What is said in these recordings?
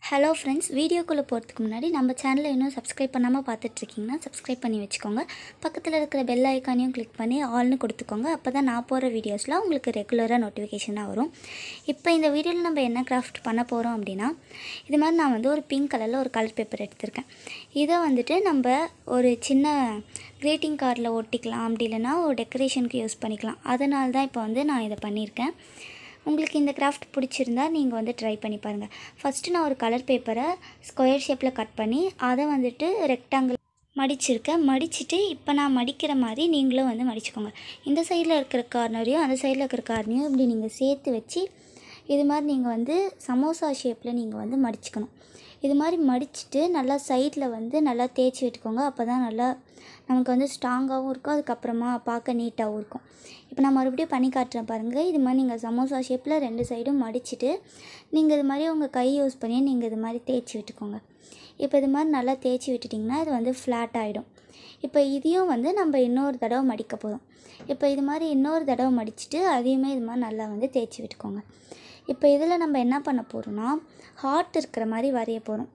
hello friends வீடியோக்குள்ளே போகிறதுக்கு முன்னாடி நம்ம சேனலை இன்னும் சப்ஸ்கிரைப் பண்ணாமல் பார்த்துட்ருக்கீங்கன்னா சப்ஸ்கிரைப் பண்ணி வச்சுக்கோங்க பக்கத்தில் இருக்கிற பெல் ஐக்கானையும் கிளிக் பண்ணி ஆல்னு கொடுத்துக்கோங்க அப்போ தான் நான் போகிற வீடியோஸ்லாம் உங்களுக்கு ரெகுலராக நோட்டிஃபிகேஷனாக வரும் இப்போ இந்த வீடியோவில் நம்ம என்ன கிராஃப்ட் பண்ண போகிறோம் அப்படின்னா இது மாதிரி நான் வந்து ஒரு பிங்க் கலரில் ஒரு கலர் பேப்பர் எடுத்திருக்கேன் இதை வந்துட்டு நம்ம ஒரு சின்ன க்ரீட்டிங் கார்டில் ஒட்டிக்கலாம் அப்படி இல்லைன்னா ஒரு டெக்கரேஷனுக்கு யூஸ் பண்ணிக்கலாம் அதனால தான் இப்போ வந்து நான் இதை பண்ணியிருக்கேன் உங்களுக்கு இந்த கிராஃப்ட் பிடிச்சிருந்தா நீங்கள் வந்து ட்ரை பண்ணி பாருங்கள் ஃபஸ்ட்டு நான் ஒரு கலர் பேப்பரை ஸ்கொயர் ஷேப்பில் கட் பண்ணி அதை வந்துட்டு ரெக்டாங்கிள் மடிச்சிருக்கேன் மடிச்சுட்டு இப்போ நான் மடிக்கிற மாதிரி நீங்களும் வந்து மடிச்சுக்கோங்க இந்த சைடில் இருக்கிற கார்னரையும் அந்த சைடில் இருக்கிற கார்னரையும் இப்படி நீங்கள் சேர்த்து வச்சு இது மாதிரி நீங்கள் வந்து சமோசா ஷேப்பில் நீங்கள் வந்து மடிச்சுக்கணும் இது மாதிரி மடிச்சுட்டு நல்லா சைடில் வந்து நல்லா தேய்ச்சி விட்டுக்கோங்க அப்போ தான் நல்லா நமக்கு வந்து ஸ்ட்ராங்காகவும் இருக்கும் அதுக்கப்புறமா பார்க்க நீட்டாகவும் இருக்கும் இப்போ நான் மறுபடியும் பண்ணி காட்டுறேன் பாருங்கள் இது மாதிரி நீங்கள் சமோசா ஷேப்பில் ரெண்டு சைடும் மடிச்சுட்டு நீங்கள் இது மாதிரி உங்கள் கை யூஸ் பண்ணி நீங்கள் இது மாதிரி தேய்ச்சி விட்டுக்கோங்க இப்போ இது மாதிரி நல்லா தேய்ச்சி விட்டுட்டிங்கன்னா இது வந்து ஃப்ளாட் ஆகிடும் இப்போ இதையும் வந்து நம்ம இன்னொரு தடவை மடிக்க போகிறோம் இப்போ இது மாதிரி இன்னொரு தடவை மடிச்சுட்டு அதையுமே இது மாதிரி நல்லா வந்து தேய்ச்சி விட்டுக்கோங்க இப்போ இதில் நம்ம என்ன பண்ண போகிறோம்னா ஹார்ட் இருக்கிற மாதிரி வரைய போகிறோம்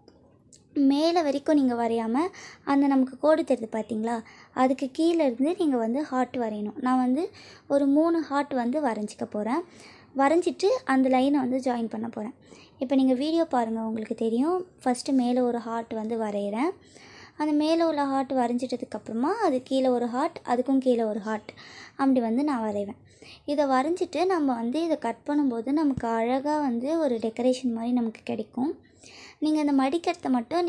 மேலே வரைக்கும் நீங்கள் வரையாமல் அந்த நமக்கு கோடு தெரியுது பார்த்தீங்களா அதுக்கு கீழே இருந்து நீங்கள் வந்து ஹார்ட் வரையணும் நான் வந்து ஒரு மூணு ஹார்ட் வந்து வரைஞ்சிக்க போகிறேன் வரைஞ்சிட்டு அந்த லைனை வந்து ஜாயின் பண்ண போகிறேன் இப்போ நீங்கள் வீடியோ பாருங்கள் உங்களுக்கு தெரியும் ஃபஸ்ட்டு மேலே ஒரு ஹார்ட் வந்து வரைகிறேன் அந்த மேலே உள்ள ஹார்ட் வரைஞ்சிட்டதுக்கப்புறமா அது கீழே ஒரு ஹார்ட் அதுக்கும் கீழே ஒரு ஹார்ட் அப்படி வந்து நான் வரைவேன் இதை வரைஞ்சிட்டு நம்ம வந்து இதை கட் பண்ணும்போது நமக்கு அழகாக வந்து ஒரு டெக்கரேஷன் மாதிரி நமக்கு கிடைக்கும் நீங்கள் இந்த மடிக்கிறத மட்டும்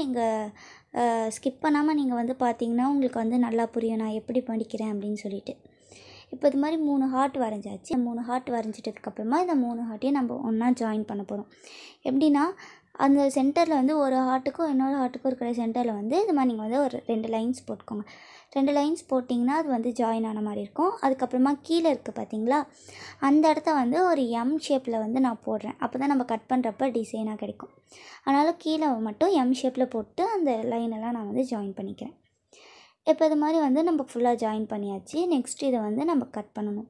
நீங்கள் ஸ்கிப் பண்ணாமல் நீங்கள் வந்து பார்த்தீங்கன்னா உங்களுக்கு வந்து நல்லா புரியும் நான் எப்படி மடிக்கிறேன் அப்படின்னு சொல்லிட்டு இப்போ இது மாதிரி மூணு ஹார்ட் வரைஞ்சாச்சு மூணு ஹார்ட் வரைஞ்சிட்டதுக்கப்புறமா இந்த மூணு ஹார்ட்டையும் நம்ம ஒன்றா ஜாயின் பண்ண போகிறோம் எப்படின்னா அந்த சென்டரில் வந்து ஒரு ஹார்ட்டுக்கும் இன்னொரு ஹார்ட்டுக்கும் இருக்கிற சென்டரில் வந்து இது மாதிரி நீங்கள் வந்து ஒரு ரெண்டு லைன்ஸ் போட்டுக்கோங்க ரெண்டு லைன்ஸ் போட்டிங்கன்னா அது வந்து ஜாயின் ஆன மாதிரி இருக்கும் அதுக்கப்புறமா கீழே இருக்குது பார்த்தீங்களா அந்த இடத்த வந்து ஒரு எம் ஷேப்பில் வந்து நான் போடுறேன் அப்போ தான் நம்ம கட் பண்ணுறப்ப டிசைனாக கிடைக்கும் அதனால் கீழே மட்டும் எம் ஷேப்பில் போட்டு அந்த லைனெல்லாம் நான் வந்து ஜாயின் பண்ணிக்கிறேன் இப்போ இது மாதிரி வந்து நம்ம ஃபுல்லாக ஜாயின் பண்ணியாச்சு நெக்ஸ்ட் இதை வந்து நம்ம கட் பண்ணணும்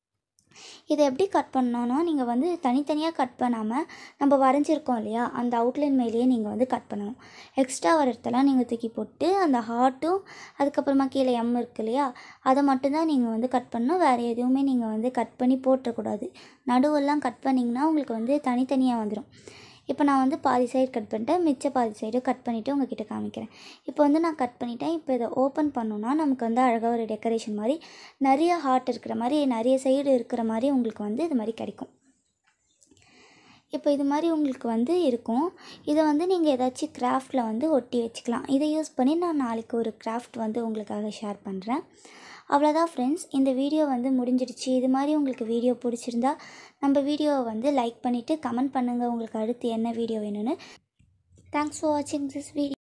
இதை எப்படி கட் பண்ணோன்னா நீங்கள் வந்து தனித்தனியாக கட் பண்ணாமல் நம்ம வரைஞ்சிருக்கோம் இல்லையா அந்த அவுட்லைன் மேலேயே நீங்கள் வந்து கட் பண்ணணும் எக்ஸ்ட்ரா வர இடத்தெல்லாம் நீங்கள் தூக்கி போட்டு அந்த ஹார்ட்டும் அதுக்கப்புறமா கீழே எம் இருக்கு இல்லையா அதை மட்டும்தான் நீங்கள் வந்து கட் பண்ணணும் வேறு எதுவுமே நீங்கள் வந்து கட் பண்ணி போட்டுறக்கூடாது நடுவெல்லாம் கட் பண்ணிங்கன்னா உங்களுக்கு வந்து தனித்தனியாக வந்துடும் இப்போ நான் வந்து பாதி சைடு கட் பண்ணிட்டேன் மிச்ச பாதி சைடு கட் பண்ணிவிட்டு உங்ககிட்ட காமிக்கிறேன் இப்போ வந்து நான் கட் பண்ணிட்டேன் இப்போ இதை ஓப்பன் பண்ணோன்னா நமக்கு வந்து அழகாக ஒரு டெக்கரேஷன் மாதிரி நிறைய ஹார்ட் இருக்கிற மாதிரி நிறைய சைடு இருக்கிற மாதிரி உங்களுக்கு வந்து இது மாதிரி கிடைக்கும் இப்போ இது மாதிரி உங்களுக்கு வந்து இருக்கும் இதை வந்து நீங்கள் ஏதாச்சும் கிராஃப்டில் வந்து ஒட்டி வச்சுக்கலாம் இதை யூஸ் பண்ணி நான் நாளைக்கு ஒரு கிராஃப்ட் வந்து உங்களுக்காக ஷேர் பண்ணுறேன் அவ்வளோதான் ஃப்ரெண்ட்ஸ் இந்த வீடியோ வந்து முடிஞ்சிடுச்சு இது மாதிரி உங்களுக்கு வீடியோ பிடிச்சிருந்தா நம்ம வீடியோவை வந்து லைக் பண்ணிவிட்டு கமெண்ட் பண்ணுங்கள் உங்களுக்கு அடுத்து என்ன வீடியோ வேணும்னு தேங்க்ஸ் ஃபார் வாட்சிங் திஸ் வீடியோ